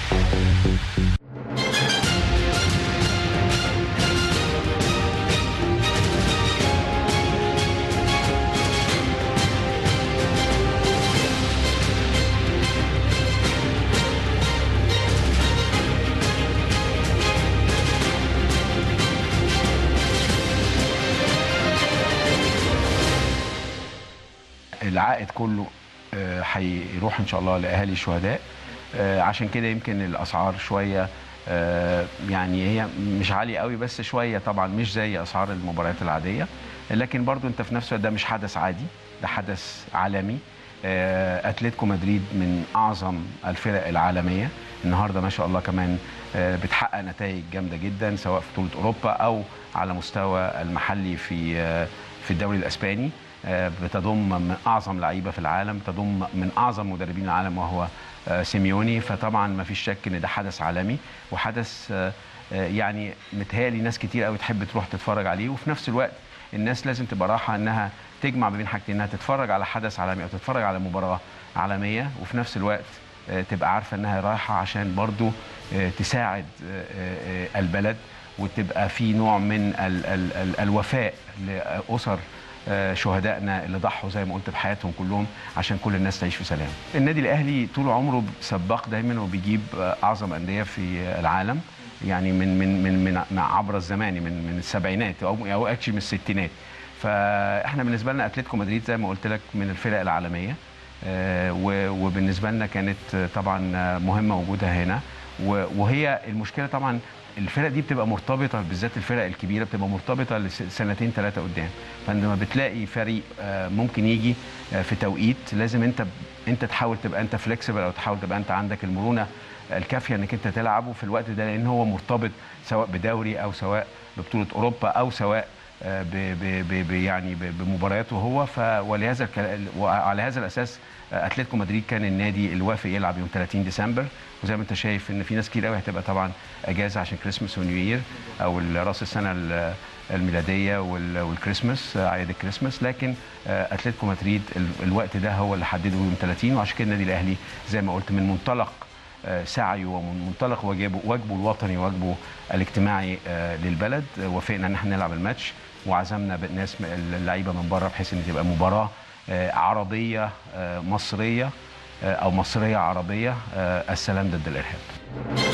العائد كله آه، هيروح ان شاء الله لاهالي الشهداء آه، عشان كده يمكن الاسعار شويه آه، يعني هي مش عاليه قوي بس شويه طبعا مش زي اسعار المباريات العاديه لكن برضو انت في نفس الوقت ده مش حدث عادي ده حدث عالمي آه، اتلتيكو مدريد من اعظم الفرق العالميه النهارده ما شاء الله كمان آه، بتحقق نتائج جامده جدا سواء في بطوله اوروبا او على مستوى المحلي في آه، في الدوري الاسباني آه، بتضم من اعظم لعيبه في العالم تضم من اعظم مدربين العالم وهو آه، سيميوني فطبعا ما فيش شك ان ده حدث عالمي وحدث آه، آه، يعني متهيألي ناس كتير قوي تحب تروح تتفرج عليه وفي نفس الوقت الناس لازم تبقى راحه انها تجمع ما بين حاجتين انها تتفرج على حدث عالمي او تتفرج على مباراه عالميه وفي نفس الوقت آه، تبقى عارفه انها رايحه عشان برضو آه، تساعد آه، آه، آه، البلد وتبقى في نوع من ال ال ال الوفاء لاسر آه، شهدائنا اللي ضحوا زي ما قلت بحياتهم كلهم عشان كل الناس تعيش في سلام. النادي الاهلي طول عمره سباق دايما وبيجيب آه، اعظم انديه في العالم يعني من من من من من عبر الزمان من من السبعينات او او اكشلي من الستينات. فاحنا بالنسبه لنا اتلتيكو مدريد زي ما قلت لك من الفرق العالميه آه، و- وبالنسبه لنا كانت آه، طبعا آه، مهمه وجودها هنا و- وهي المشكله طبعا الفرق دي بتبقى مرتبطه بالذات الفرق الكبيره بتبقى مرتبطه لسنتين ثلاثه قدام فلما بتلاقي فريق آه، ممكن يجي آه، في توقيت لازم انت انت تحاول تبقى انت فليكسبل او تحاول تبقى انت عندك المرونه الكافيه انك انت تلعبه في الوقت ده لان هو مرتبط سواء بدوري او سواء ببطوله اوروبا او سواء آه، ب ب ب ب يعني ب- بمبارياته هو ف ولهذا الك- وعلى هذا الاساس آه، اتلتيكو مدريد كان النادي الوافق يلعب يوم 30 ديسمبر وزي ما انت شايف ان في ناس كتير قوي هتبقى طبعا اجازه عشان كريسماس ونيو يير او ال- راس السنه ال- الميلاديه وال- والكريسماس آه، اعياد الكريسماس لكن آه، اتلتيكو مدريد ال- الوقت ده هو اللي حدده يوم 30 وعشان كده النادي الاهلي زي ما قلت من منطلق آه، سعيه ومن منطلق واجبه واجبه الوطني واجبه الاجتماعي آه، للبلد آه، وافقنا ان احنا نلعب الماتش وعزمنا ناس اللعيبه من بره بحيث ان تبقى مباراه آه، عربيه آه، مصريه آه، او مصريه عربيه آه، السلام ضد الارهاب